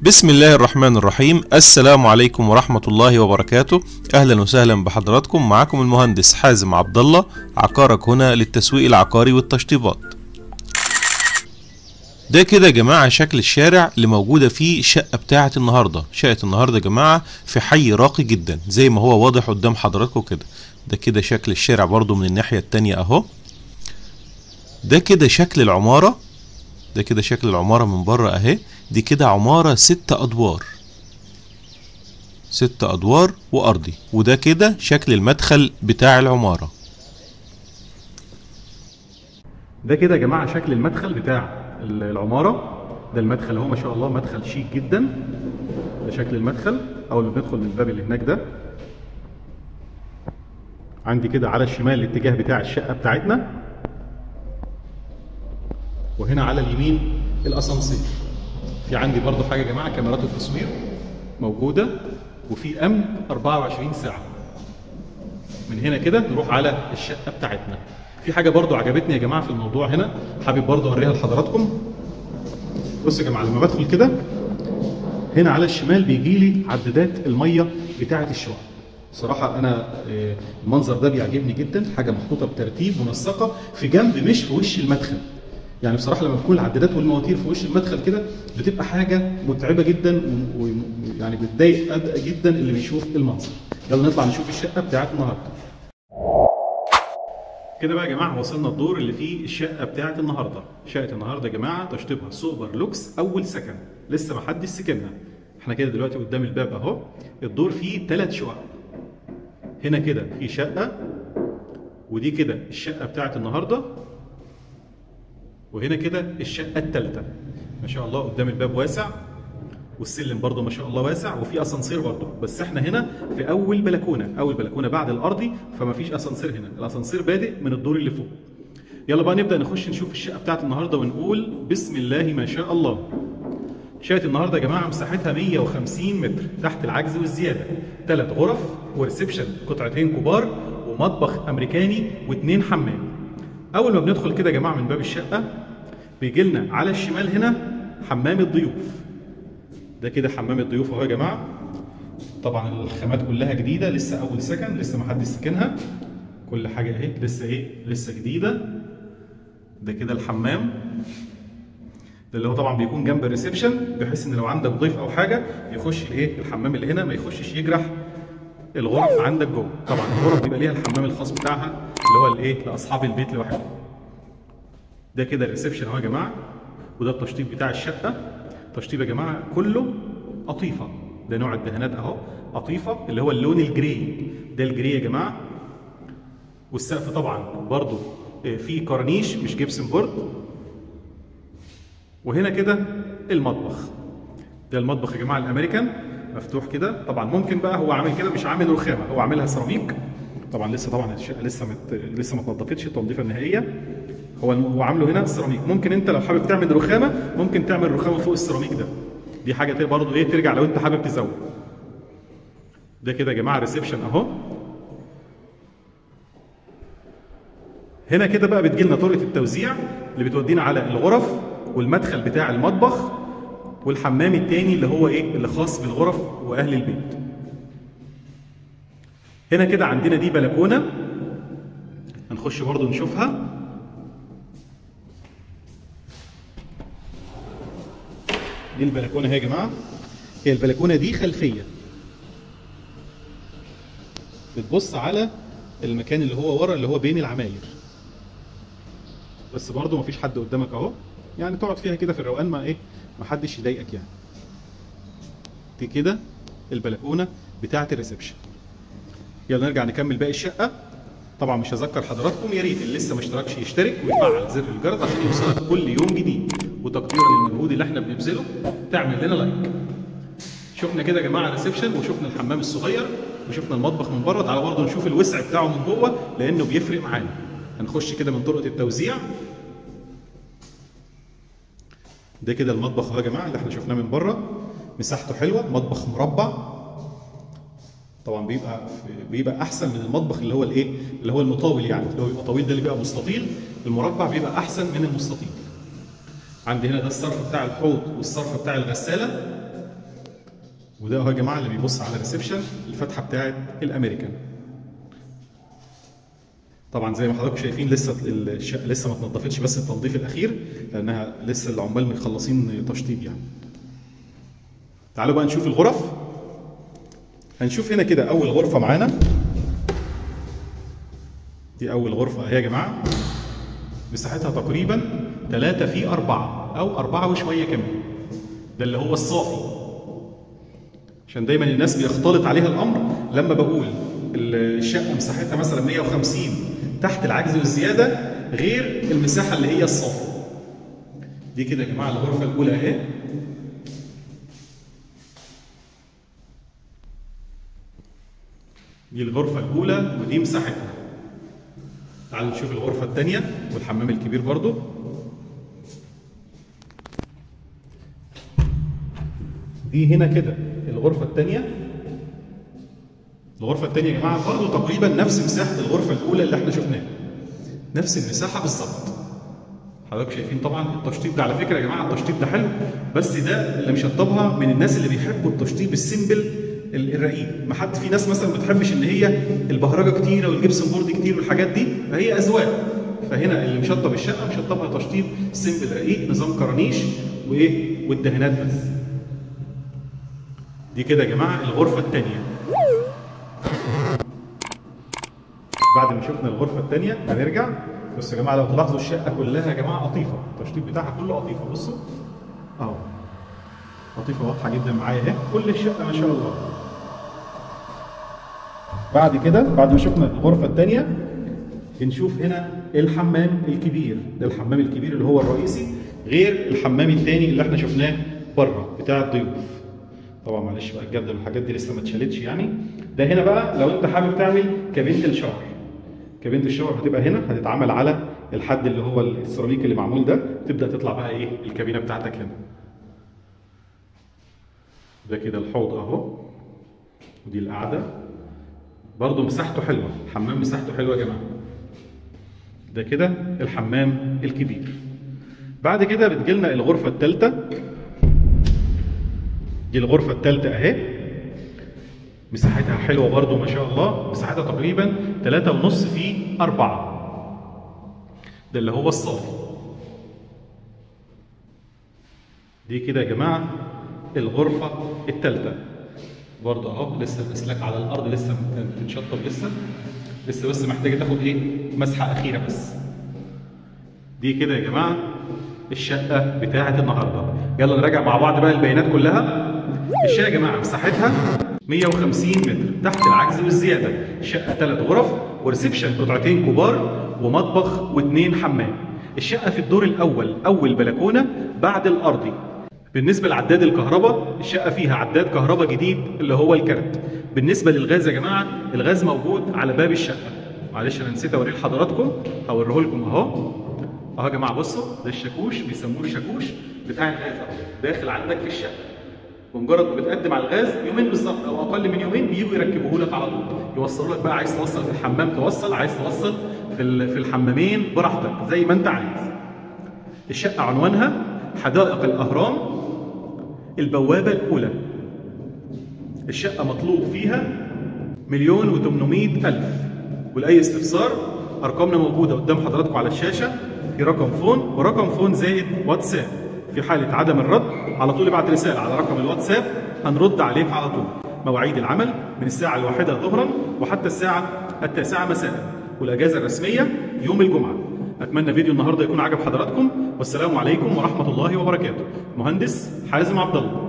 بسم الله الرحمن الرحيم السلام عليكم ورحمة الله وبركاته أهلا وسهلا بحضراتكم معكم المهندس حازم عبد الله عقارك هنا للتسويق العقاري والتشطيبات ده كده يا جماعة شكل الشارع اللي موجودة فيه الشقة بتاعة النهاردة شقة النهاردة يا جماعة في حي راقي جدا زي ما هو واضح قدام حضراتكم كده ده كده شكل الشارع برضو من الناحية التانية اهو ده كده شكل العمارة ده كده شكل العمارة من بره اهي دي كده عمارة ست ادوار ست ادوار وارضي وده كده شكل المدخل بتاع العمارة ده كده يا جماعه شكل المدخل بتاع العماره ده المدخل اهو ما شاء الله مدخل شيك جدا ده شكل المدخل اول ما بندخل من الباب اللي هناك ده عندي كده على الشمال الاتجاه بتاع الشقه بتاعتنا وهنا على اليمين الاسانسير في عندي برضو حاجه يا جماعه كاميرات التصوير موجوده وفي امن 24 ساعه من هنا كده نروح على الشقه بتاعتنا في حاجه برضو عجبتني يا جماعه في الموضوع هنا حابب برضو اوريها لحضراتكم بصوا يا جماعه لما بدخل كده هنا على الشمال بيجي لي عدادات الميه بتاعه الشقق صراحة أنا آه، المنظر ده بيعجبني جدا حاجة محطوطة بترتيب منسقة في جنب مش في وش المدخل يعني بصراحة لما بتكون العدادات والمواتير في وش المدخل كده بتبقى حاجة متعبة جدا ويعني بتضايق أد- جدا اللي بيشوف المنظر يلا نطلع نشوف الشقة بتاعت النهاردة كده بقى يا جماعه وصلنا الدور اللي فيه الشقه بتاعه النهارده شقه النهارده يا جماعه تشطيبها سوبر لوكس اول سكن لسه ما حدش سكنها احنا كده دلوقتي قدام الباب اهو الدور فيه ثلاث شقق هنا كده في شقه ودي كده الشقه بتاعه النهارده وهنا كده الشقه الثالثه ما شاء الله قدام الباب واسع والسلم برضه ما شاء الله واسع وفي اسانسير برضه بس احنا هنا في اول بلكونه اول بلكونه بعد الارضي فما فيش اسانسير هنا الاسانسير بادئ من الدور اللي فوق يلا بقى نبدا نخش نشوف الشقه بتاعت النهارده ونقول بسم الله ما شاء الله شقه النهارده يا جماعه مساحتها 150 متر تحت العجز والزياده ثلاث غرف وريسبشن قطعتين كبار ومطبخ امريكاني واثنين حمام اول ما بندخل كده يا جماعه من باب الشقه بيجي لنا على الشمال هنا حمام الضيوف ده كده حمام الضيوف اهو يا جماعه طبعا الخامات كلها جديده لسه اول سكن لسه ما حدش سكنها كل حاجه اهي لسه ايه لسه جديده ده كده الحمام ده اللي هو طبعا بيكون جنب الريسبشن بحيث ان لو عندك ضيف او حاجه يخش الايه الحمام اللي هنا ما يخشش يجرح الغرف عندك جوه طبعا الغرف بيبقى ليها الحمام الخاص بتاعها اللي هو الايه لاصحاب البيت لوحدهم ده كده الريسبشن اهو يا جماعه وده التشطيب بتاع الشقه تشطيب يا جماعه كله قطيفه ده نوع الدهانات اهو قطيفه اللي هو اللون الجري ده الجري يا جماعه والسقف طبعا برضو آه، فيه كورنيش مش جبسن بورد وهنا كده المطبخ ده المطبخ يا جماعه الامريكان مفتوح كده طبعا ممكن بقى هو عامل كده مش عامل رخامه هو عاملها سيراميك طبعا لسه طبعا الشقه لسه مت... لسه ما اتنضفتش التنظيفه النهائيه هو الم- هو عامله هنا سيراميك ممكن انت لو حابب تعمل رخامه ممكن تعمل رخامه فوق السيراميك ده دي حاجه تبقى برضه ايه ترجع لو انت حابب تزود ده كده يا جماعه ريسبشن اهو هنا كده بقى بتجيلنا طرقه التوزيع اللي بتودينا على الغرف والمدخل بتاع المطبخ والحمام التاني اللي هو ايه اللي خاص بالغرف واهل البيت هنا كده عندنا دي بلكونه هنخش برضو نشوفها دي البلكونه اهي يا جماعه هي البلكونه دي خلفيه بتبص على المكان اللي هو ورا اللي هو بين العماير بس برضه مفيش حد قدامك اهو يعني تقعد فيها كده في الروقان ما ايه ما حدش يضايقك يعني دي كده البلكونه بتاعه الريسبشن يلا نرجع نكمل باقي الشقه طبعا مش هذكر حضراتكم يا ريت اللي لسه ما اشتركش يشترك ويفعل زر الجرس عشان يوصلك كل يوم جديد وتقديرا للمجهود اللي احنا بنبذله تعمل لنا لايك شفنا كده يا جماعه الريسبشن وشفنا الحمام الصغير وشفنا المطبخ من بره تعالوا برضه نشوف الوسع بتاعه من جوه لانه بيفرق معانا هنخش كده من طرقه التوزيع ده كده المطبخ اهو يا جماعه اللي احنا شفناه من بره مساحته حلوه مطبخ مربع طبعا بيبقى بيبقى احسن من المطبخ اللي هو الايه اللي هو المطاول يعني اللي هو بيبقى طويل ده اللي بيبقى مستطيل المربع بيبقى احسن من المستطيل عندي هنا ده الصرف بتاع الحوض والصرف بتاع الغساله وده اهو يا جماعه اللي بيبص على الريسبشن الفتحه بتاعت الامريكان طبعا زي ما حضراتكم شايفين لسه الشقه لسه ما اتنضفتش بس التنظيف الاخير لانها لسه العمال مخلصين تشطيب يعني تعالوا بقى نشوف الغرف هنشوف هنا كده اول غرفه معانا دي اول غرفه اهي يا جماعه مساحتها تقريبا 3 في 4 او 4 وشويه كمان ده اللي هو الصافي عشان دايما الناس بيختلط عليها الامر لما بقول الشقه مساحتها مثلا 150 تحت العجز والزياده غير المساحه اللي هي الصافي دي كده يا جماعه الغرفه الاولى اهي دي الغرفه الاولى ودي مساحتها تعالوا نشوف الغرفه الثانيه والحمام الكبير برضو دي هنا كده الغرفه الثانيه الغرفه الثانيه يا جماعه برضو تقريبا نفس مساحه الغرفه الاولى اللي احنا شفناها نفس المساحه بالظبط حضراتكم شايفين طبعا التشطيب ده على فكره يا جماعه التشطيب ده حلو بس ده اللي مشطبها من الناس اللي بيحبوا التشطيب السيمبل الرقيق ما حد في ناس مثلا ما بتحبش ان هي البهرجه كتيره والجبسن بورد كتير والحاجات دي فهي اذواق فهنا اللي مشطب الشقه مشطبها تشطيب سيمبل رقيق نظام كرانيش وايه والدهانات بس دي كده يا جماعه الغرفه الثانيه بعد ما شفنا الغرفه الثانيه هنرجع بصوا يا جماعه لو تلاحظوا الشقه كلها يا جماعه قطيفه التشطيب بتاعها كله قطيفه بصوا اهو قطيفه واضحه جدا معايا اهي كل الشقه ما شاء الله بعد كده بعد ما شفنا الغرفه الثانيه بنشوف هنا الحمام الكبير ده الحمام الكبير اللي هو الرئيسي غير الحمام الثاني اللي احنا شفناه بره بتاع الضيوف طبعا معلش بقى الجردل والحاجات دي لسه ما اتشالتش يعني ده هنا بقى لو انت حابب تعمل كابينه الشاور كابينه الشاور هتبقى هنا هتتعمل على الحد اللي هو السيراميك اللي معمول ده تبدا تطلع بقى ايه الكابينه بتاعتك هنا ده كده الحوض اهو ودي القعده برضه مساحته حلوه الحمام مساحته حلوه يا جماعه ده كده الحمام الكبير بعد كده بتجيلنا الغرفه الثالثه دي الغرفه الثالثه اهي مساحتها حلوه برضو ما شاء الله مساحتها تقريبا 3.5 في 4 ده اللي هو الصافي دي كده يا جماعه الغرفه الثالثه برضو اهو لسه الاسلاك على الارض لسه بتتشطب لسه لسه بس محتاجه تاخد ايه مسحه اخيره بس دي كده يا جماعه الشقه بتاعه النهارده يلا نراجع مع بعض بقى البيانات كلها الشقه يا جماعه مساحتها 150 متر تحت العجز والزياده شقه ثلاث غرف وريسبشن قطعتين كبار ومطبخ واثنين حمام الشقه في الدور الاول اول بلكونه بعد الارضي بالنسبه لعداد الكهرباء الشقه فيها عداد كهرباء جديد اللي هو الكارت بالنسبه للغاز يا جماعه الغاز موجود على باب الشقه معلش انا نسيت اوريه لحضراتكم هوريه لكم اهو اهو يا جماعه بصوا ده الشاكوش بيسموه الشاكوش بتاع الغاز اهو داخل عندك في الشقه بمجرد ما بتقدم على الغاز يومين بالظبط او اقل من يومين بييجوا يركبوه لك على طول يوصلوا لك بقى عايز توصل في الحمام توصل عايز توصل في في الحمامين براحتك زي ما انت عايز الشقه عنوانها حدائق الاهرام البوابه الاولى الشقه مطلوب فيها مليون و800 الف ولاي استفسار ارقامنا موجوده قدام حضراتكم على الشاشه في رقم فون ورقم فون زائد واتساب في حالة عدم الرد على طول ابعت رسالة على رقم الواتساب هنرد عليك على طول مواعيد العمل من الساعة الواحدة ظهرا وحتى الساعة التاسعة مساء والأجازة الرسمية يوم الجمعة أتمنى فيديو النهاردة يكون عجب حضراتكم والسلام عليكم ورحمة الله وبركاته مهندس حازم عبد الله